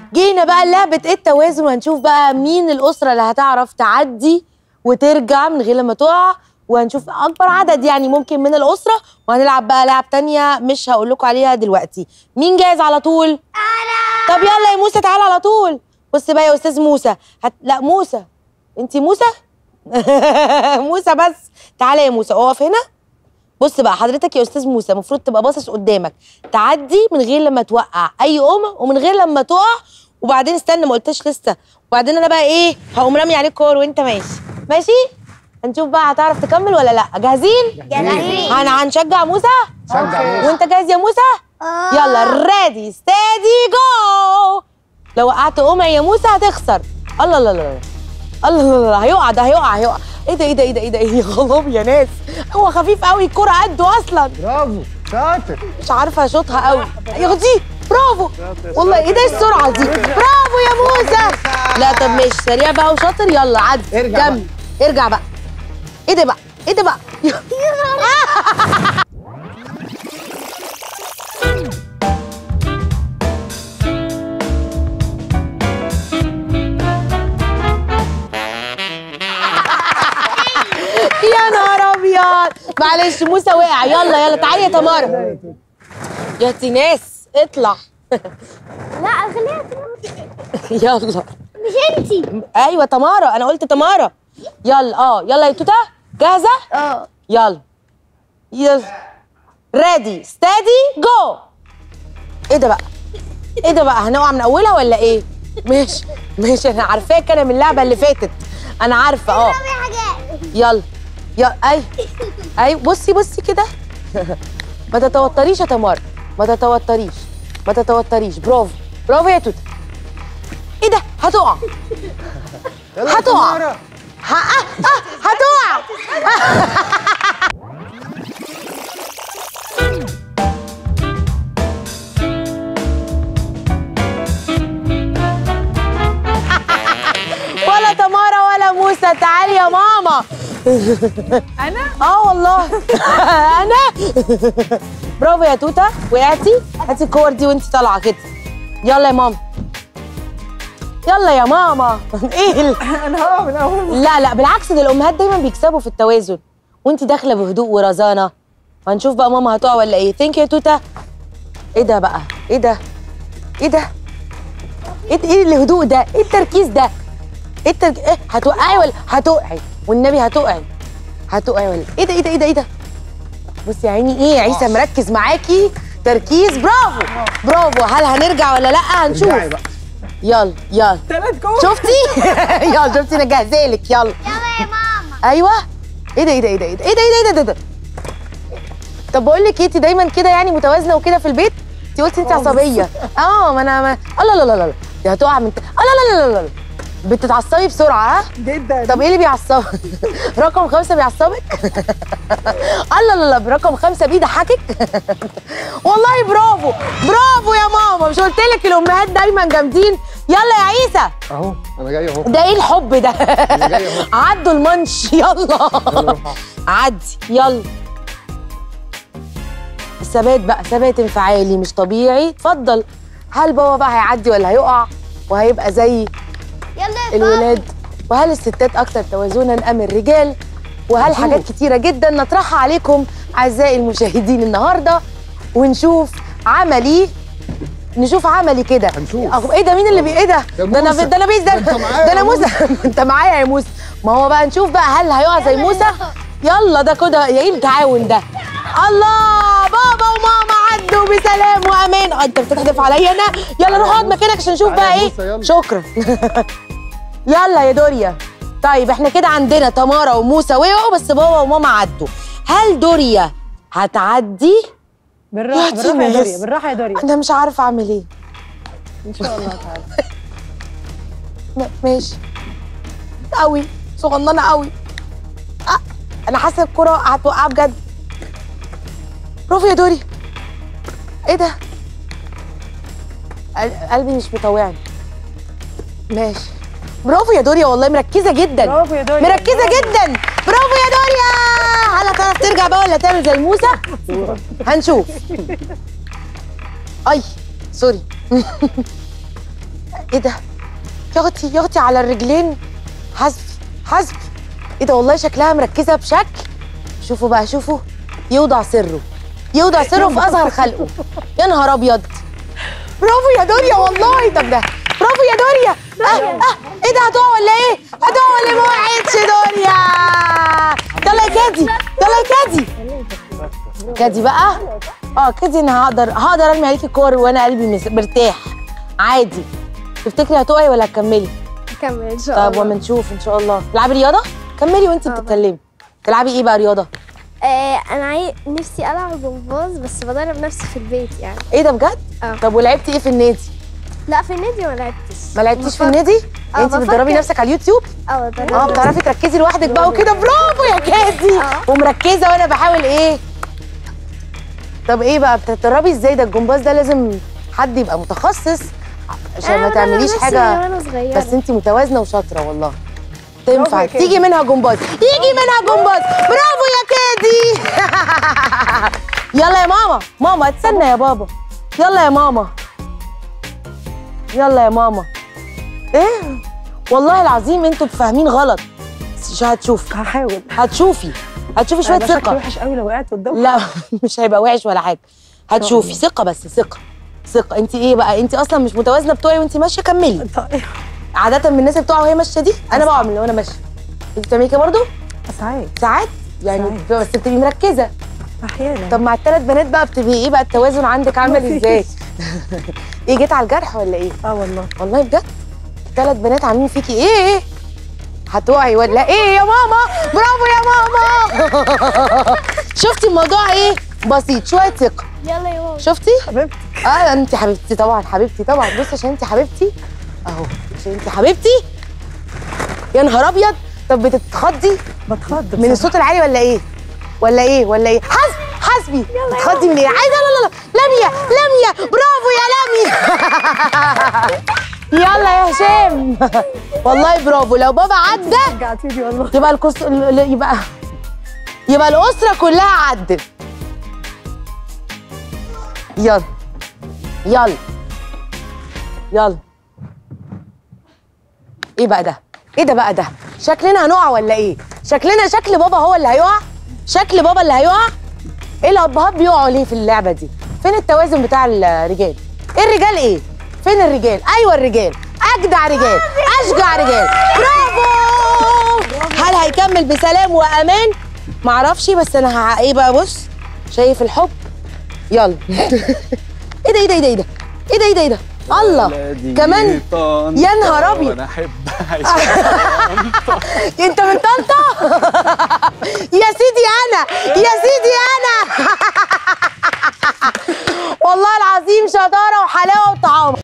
جينا بقى لعبه ايه التوازن وهنشوف بقى مين الاسره اللي هتعرف تعدي وترجع من غير لما تقع وهنشوف اكبر عدد يعني ممكن من الاسره وهنلعب بقى لعب تانية مش هقول لكم عليها دلوقتي مين جاهز على طول انا طب يلا يا موسى تعالى على طول بص بقى يا استاذ موسى هت... لا موسى انت موسى موسى بس تعالى يا موسى اقف هنا بص بقى حضرتك يا استاذ موسى المفروض تبقى باصص قدامك تعدي من غير لما توقع اي قومه ومن غير لما تقع وبعدين استنى ما قلتش لسه وبعدين انا بقى ايه هقوم رامي عليك كور وانت ماشي ماشي هنشوف بقى هتعرف تكمل ولا لا جاهزين جاهزين. هن هنشجع موسى شجع وانت جاهز يا موسى يلا ريدي ستادي جو لو وقعت قومه يا موسى هتخسر الله الله الله الله الله الله هيقع ده هيقع هيقع ايه ده ايه ده ايه ده ايه ده ايه غلاب يا ناس هو خفيف قوي الكرة قده اصلا برافو شاطر مش عارفه اشوطها قوي يا دي برافو والله ايه ده السرعه دي برافو يا موسى لا طب ماشي سريع بقى وشاطر يلا عدي ارجع كمل ارجع بقى ايه ده بقى ايه ده بقى يا نهار ابيض معلش موسى وقع يلا يلا تعالي يا تمارا يا تيناس اطلع لا خليها يلا مش انتي ايوه تمارا انا قلت تمارا يلا اه يلا يا توته جاهزه اه يلا يلا ريدي ستادي جو ايه ده بقى ايه ده بقى هنقع من اولها ولا ايه ماشي ماشي انا عارفاك انا من اللعبه اللي فاتت انا عارفه اه في حاجات يلا يلا اي اي بصي بصي كده ما تتوتريش يا تمار ما تتوتريش ما تتوتريش برافو برافو يا توته ايه ده هتقع يلا يا هتقع. تمارا. ه- آه آه هتقع ولا تمارا ولا موسى تعالي يا ماما انا اه والله انا برافو يا توته وقعتي هاتي الكور دي وانت طالعه كده يلا يا ماما يلا يا ماما ايه ال... انا هقع من اول لا لا بالعكس ده الامهات دايما بيكسبوا في التوازن وانت داخله بهدوء ورزانه هنشوف بقى ماما هتقع ولا ايه ثانك يا توته ايه ده بقى ايه ده ايه ده ايه ده- ايه الهدوء ده ايه التركيز ده ايه الترك... ايه هتوقعي ولا هتقعي والنبي هتقعي هتقعي ولا ايه ده ايه ده ايه ده ايه ده بصي يا عيني ايه عيسى مركز معاكي تركيز برافو برافو هل هنرجع ولا لا هنشوف ارجعي بقى يلا يلا ثلاث كور شفتي يلا شفتي انا جاهزالك يلا يلا يا ماما ايوه ايه ده ايه ده ايه ده ايه ده ايه ده ايه ده, إيه ده؟ طب بقول لك إيه، انت دايما كده يعني متوازنه وكده في البيت انت قلتي انت عصبيه اه ما انا ما... الله لا لا لا لا دي هتقع من ت... الله لا لا لا لا بتتعصبي بسرعه ها جدا طب ايه اللي بيعصبك رقم خمسة بيعصبك الله لا لا رقم خمسة بيضحكك والله برافو برافو يا ماما مش قلت لك الامهات دايما جامدين يلا يا عيسى اهو انا جاي اهو ده ايه الحب ده جاي أهو. عدوا المنش يلا عدي يلا الثبات بقى ثبات انفعالي مش طبيعي اتفضل هل بابا بقى هيعدي ولا هيقع وهيبقى زي يلا يا بابا. الولاد وهل الستات اكتر توازنا ام الرجال وهل حاجات كتيره جدا نطرحها عليكم اعزائي المشاهدين النهارده ونشوف عملي نشوف عملي كده هنشوف. أخ- ايه ده مين اللي بي ايه ده يا ده انا موسى. ده انا بيس ده أنت معايا ده انا يا موسى انت معايا يا موسى ما هو بقى نشوف بقى هل هيقع زي موسى يلا ده كده يا ايه التعاون ده الله بابا وماما عدوا بسلام وامان آه، انت بتحدف عليا انا يلا روح اقعد مكانك عشان نشوف تعالى بقى يا ايه موسى، يلا. شكرا يلا يا دوريا طيب احنا كده عندنا تمارا وموسى وقعوا بس بابا وماما عدوا هل دوريا هتعدي بالراحه يا بالراحه يا تيناس. دوريا بالراحه يا دوريا انا مش عارفه اعمل ايه ان شاء الله تعالى م- ماشي قوي صغننه قوي أه. انا حاسه الكره هتوقع بجد برافو يا دوري ايه ده قل- قلبي مش مطوعني ماشي برافو يا دوريا والله مركزه جدا برافو يا دوريا مركزه جدا برافو يا دوريا هل هتعرف ترجع بقى ولا تعمل زي موسى هنشوف اي سوري ايه ده يا اختي يا اختي على الرجلين حسبي حسبي ايه ده والله شكلها مركزه بشكل شوفوا بقى شوفوا يوضع سره يوضع سره في اصغر خلقه يا نهار ابيض برافو يا دنيا والله طب ده برافو يا دنيا اه اه ايه ده هتقع ولا ايه؟ هتقع ولا ما وقعتش دنيا يلا يا كادي يلا يا كادي كادي بقى اه كادي انا هقدر هقدر ارمي عليكي الكور وانا قلبي مس- مرتاح عادي تفتكري هتقعي ولا هتكملي؟ كمل ان شاء طب وما نشوف ان شاء الله تلعبي رياضه؟ كملي وانت بتتكلمي تلعبي ايه بقى رياضه؟ آه انا عاي... نفسي العب جمباز بس بدرب نفسي في البيت يعني ايه ده بجد؟ اه. طب ولعبتي ايه في النادي؟ لا في النادي ما لعبتش ما لعبتيش في بفكر- النادي؟ اه، انت بتدربي بفكر. نفسك على اليوتيوب؟ اه بدرب اه بتعرفي تركزي لوحدك بقى وكده برافو يا كادي اه. ومركزه وانا بحاول ايه طب ايه بقى بتتدربي ازاي ده الجمباز ده لازم حد يبقى متخصص عشان أنا ما بدرب تعمليش نفسي حاجه وانا صغيره بس انت متوازنه وشاطره والله برافو تنفع يا كادي. تيجي منها جمباز يجي منها جمباز برافو يا كادي يلا يا ماما ماما استنى يا بابا يلا يا ماما يلا يا ماما ايه والله العظيم انتوا فاهمين غلط مش هتشوفي هحاول هتشوفي هتشوفي شويه هيبقى شكلي ثقه وحش قوي لو وقعت قدامك لا مش هيبقى وحش ولا حاجه هتشوفي ثقه بس ثقه ثقه انت ايه بقى انت اصلا مش متوازنه بتوعي وانت ماشيه كملي طيب عاده من الناس اللي بتقع وهي ماشيه دي انا بقع من وانا ماشيه انت بتعملي كده برضه ساعات ساعات يعني بس بتبقي مركزه احيانا طب مع الثلاث بنات بقى بتبقي ايه بقى التوازن عندك عامل مفيش. ازاي ايه جيت على الجرح ولا ايه اه والله والله بجد الثلاث بنات عاملين فيكي ايه ايه هتوعي ولا ايه يا ماما برافو يا ماما شفتي الموضوع ايه بسيط شويه ثقه يلا يا ماما شفتي حبيبتي اه انت حبيبتي طبعا حبيبتي طبعا بصي عشان انت حبيبتي اهو عشان انت حبيبتي يا نهار ابيض طب بتتخضي بتخض من بصراحة. الصوت العالي ولا ايه ولا ايه ولا ايه حسب حسبي بتخضي من ايه عايزه لا لا لا لميا لميا برافو يا لميا يلا يا هشام والله برافو لو بابا عدى رجعتيني والله يبقى الكس... ال- ال- يبقى يبقى الأسرة كلها عدت يلا يلا يلا ايه بقى ده؟ ايه ده بقى ده؟ شكلنا هنقع ولا ايه؟ شكلنا شكل بابا هو اللي هيقع؟ شكل بابا اللي هيقع؟ ايه الابهات بيقعوا ليه في اللعبة دي؟ فين التوازن بتاع الرجال؟ ايه الرجال ايه؟ فين الرجال؟ ايوه الرجال اجدع رجال اشجع رجال برافو هل هيكمل بسلام وامان؟ معرفش بس انا ه- ايه بقى بص شايف الحب؟ يلا ايه ده ايه ده ايه ده ايه ده؟ ايه ده ايه ده ايه ده؟ الله كمان يا نهار أبيض. انا احب انت من طنطا